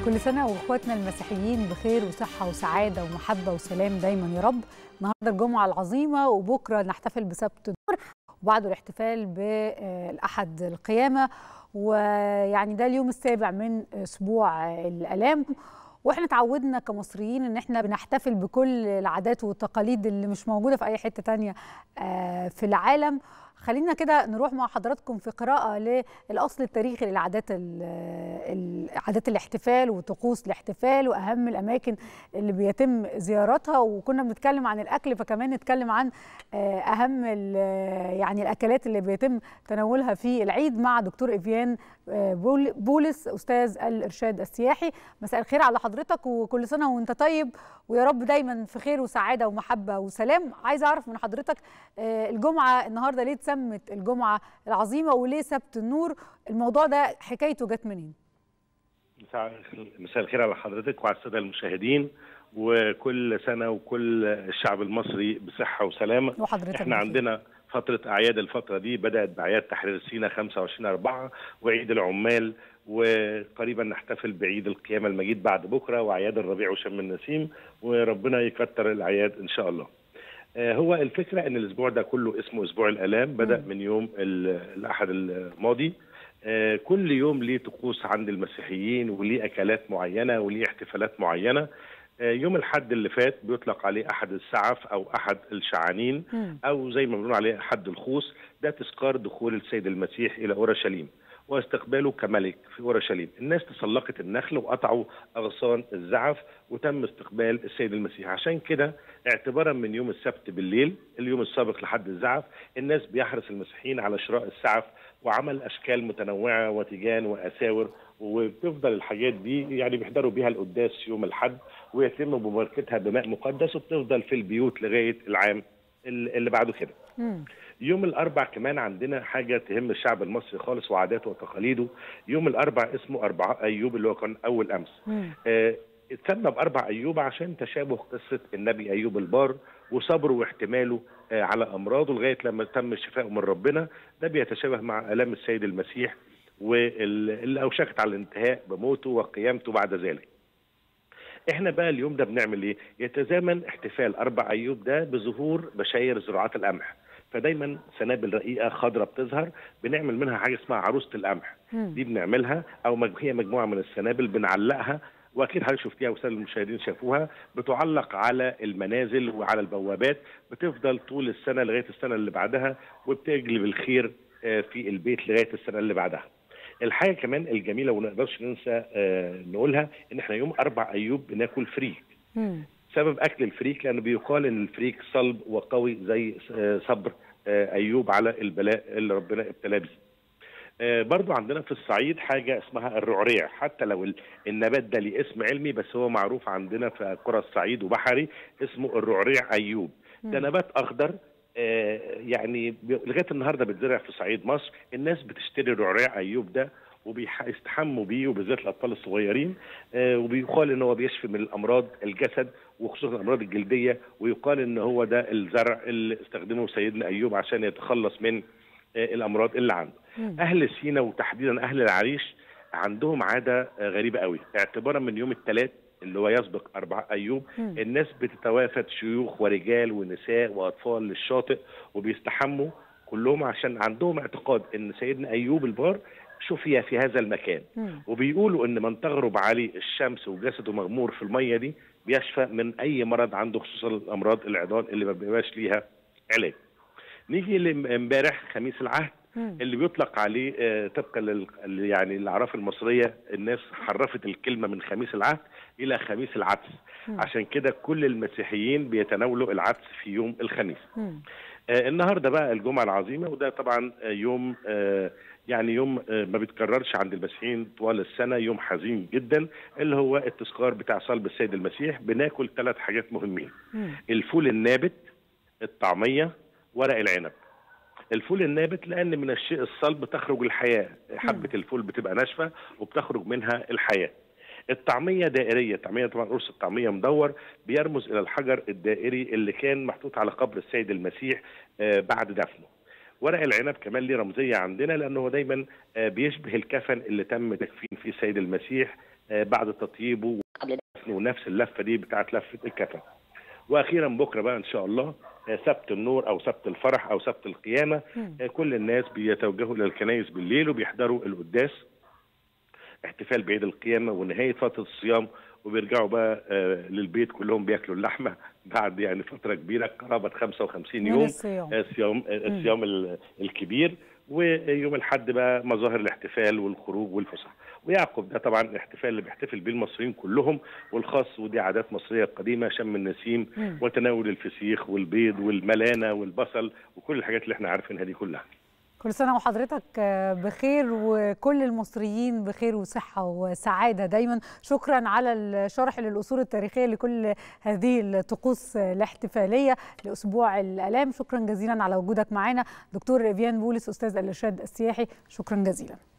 كل سنة وإخواتنا المسيحيين بخير وصحة وسعادة ومحبة وسلام دايما يا رب النهاردة الجمعة العظيمة وبكرة نحتفل بسبت النور وبعده الاحتفال بالأحد القيامة ويعني ده اليوم السابع من أسبوع الآلام واحنا اتعودنا كمصريين ان احنا بنحتفل بكل العادات والتقاليد اللي مش موجوده في اي حته تانية في العالم خلينا كده نروح مع حضراتكم في قراءة للأصل التاريخي للعادات عادات الاحتفال وطقوس الاحتفال وأهم الأماكن اللي بيتم زيارتها وكنا بنتكلم عن الأكل فكمان نتكلم عن أهم يعني الأكلات اللي بيتم تناولها في العيد مع دكتور إفيان بولس أستاذ الإرشاد السياحي مساء الخير على حضرتك وكل سنة وأنت طيب ويا رب دايما في خير وسعادة ومحبة وسلام عايزة أعرف من حضرتك الجمعة النهاردة ليه اتسمت الجمعة العظيمة وليه سبت النور الموضوع ده حكايته جت منين مساء الخير على حضرتك وعلى السادة المشاهدين وكل سنة وكل الشعب المصري بصحة وسلامة وحضرتك احنا عندنا فترة أعياد الفترة دي بدأت بأعياد تحرير سيناء 25 4 وعيد العمال وقريبا نحتفل بعيد القيامة المجيد بعد بكرة وأعياد الربيع وشم النسيم وربنا يكتر الأعياد إن شاء الله هو الفكرة أن الأسبوع ده كله اسمه أسبوع الآلام بدأ من يوم الأحد الماضي كل يوم ليه طقوس عند المسيحيين وليه أكلات معينة وليه احتفالات معينة يوم الحد اللي فات بيطلق عليه أحد السعف أو أحد الشعانين أو زي ما بنقول عليه أحد الخوص ده تذكار دخول السيد المسيح إلى أورشليم واستقباله كملك في اورشليم، الناس تسلقت النخل وقطعوا اغصان الزعف وتم استقبال السيد المسيح، عشان كده اعتبارا من يوم السبت بالليل اليوم السابق لحد الزعف، الناس بيحرص المسيحيين على شراء السعف وعمل اشكال متنوعه وتيجان واساور وبتفضل الحاجات دي يعني بيحضروا بيها القداس يوم الحد ويتم مباركتها بماء مقدس وبتفضل في البيوت لغايه العام اللي بعده كده. يوم الاربع كمان عندنا حاجه تهم الشعب المصري خالص وعاداته وتقاليده يوم الاربع اسمه اربع ايوب اللي هو كان اول امس آه اتسمى باربع ايوب عشان تشابه قصه النبي ايوب البار وصبره واحتماله آه على امراضه لغايه لما تم شفائه من ربنا ده بيتشابه مع الام السيد المسيح واللي اوشكت على الانتهاء بموته وقيامته بعد ذلك احنا بقى اليوم ده بنعمل ايه؟ يتزامن احتفال اربع ايوب ده بظهور بشاير زراعات القمح فدايما سنابل رقيقه خضراء بتظهر بنعمل منها حاجه اسمها عروسه القمح دي بنعملها او هي مجموعه من السنابل بنعلقها واكيد حضرتك شفتيها والساده المشاهدين شافوها بتعلق على المنازل وعلى البوابات بتفضل طول السنه لغايه السنه اللي بعدها وبتجلب الخير في البيت لغايه السنه اللي بعدها. الحاجه كمان الجميله وما نقدرش ننسى نقولها ان احنا يوم اربع ايوب بناكل فريك. سبب اكل الفريك لانه بيقال ان الفريك صلب وقوي زي صبر ايوب على البلاء اللي ربنا ابتلاه بيه. برضو عندنا في الصعيد حاجة اسمها الرعريع حتى لو النبات ده ليه اسم علمي بس هو معروف عندنا في قرى الصعيد وبحري اسمه الرعريع أيوب ده نبات أخضر يعني لغاية النهاردة بتزرع في صعيد مصر الناس بتشتري الرعريع أيوب ده وبيستحموا بيه وبالذات الاطفال الصغيرين آه وبيقال ان هو بيشفي من الامراض الجسد وخصوصا الامراض الجلديه ويقال ان هو ده الزرع اللي استخدمه سيدنا ايوب عشان يتخلص من آه الامراض اللي عنده. م. اهل سينا وتحديدا اهل العريش عندهم عاده آه غريبه قوي اعتبارا من يوم الثلاث اللي هو يسبق أربع أيوب م. الناس بتتوافد شيوخ ورجال ونساء وأطفال للشاطئ وبيستحموا كلهم عشان عندهم اعتقاد ان سيدنا ايوب البار شفي في هذا المكان مم. وبيقولوا ان من تغرب عليه الشمس وجسده مغمور في الميه دي بيشفى من اي مرض عنده خصوصا الامراض العضال اللي ما بيبقاش ليها علاج. نيجي لامبارح خميس العهد مم. اللي بيطلق عليه آه طبقا لل يعني الاعراف المصريه الناس حرفت الكلمه من خميس العهد الى خميس العدس مم. عشان كده كل المسيحيين بيتناولوا العدس في يوم الخميس. مم. آه النهارده بقى الجمعه العظيمه وده طبعا آه يوم آه يعني يوم ما بيتكررش عند المسيحيين طوال السنه يوم حزين جدا اللي هو التذكار بتاع صلب السيد المسيح بناكل ثلاث حاجات مهمين مم. الفول النابت الطعميه ورق العنب الفول النابت لان من الشيء الصلب تخرج الحياه حبه الفول بتبقى ناشفه وبتخرج منها الحياه الطعميه دائريه الطعميه طبعا قرص الطعميه مدور بيرمز الى الحجر الدائري اللي كان محطوط على قبر السيد المسيح بعد دفنه ورق العنب كمان ليه رمزيه عندنا لانه هو دايما بيشبه الكفن اللي تم تكفين فيه السيد المسيح بعد تطيبه ونفس اللفه دي بتاعت لفه الكفن واخيرا بكره بقى ان شاء الله سبت النور او سبت الفرح او سبت القيامه كل الناس بيتوجهوا للكنائس بالليل وبيحضروا القداس احتفال بعيد القيامه ونهايه فتره الصيام وبيرجعوا بقى للبيت كلهم بياكلوا اللحمه بعد يعني فتره كبيره قرابه 55 يوم الصيام الصيام الصيام الكبير ويوم الاحد بقى مظاهر الاحتفال والخروج والفسح ويعقب ده طبعا الاحتفال اللي بيحتفل بيه المصريين كلهم والخاص ودي عادات مصريه قديمه شم النسيم مم. وتناول الفسيخ والبيض والملانه والبصل وكل الحاجات اللي احنا عارفينها دي كلها كل سنة وحضرتك بخير وكل المصريين بخير وصحة وسعادة دايما شكرا على الشرح للأصول التاريخية لكل هذه الطقوس الاحتفالية لأسبوع الآلام شكرا جزيلا على وجودك معنا دكتور إفيان بولس أستاذ الإرشاد السياحي شكرا جزيلا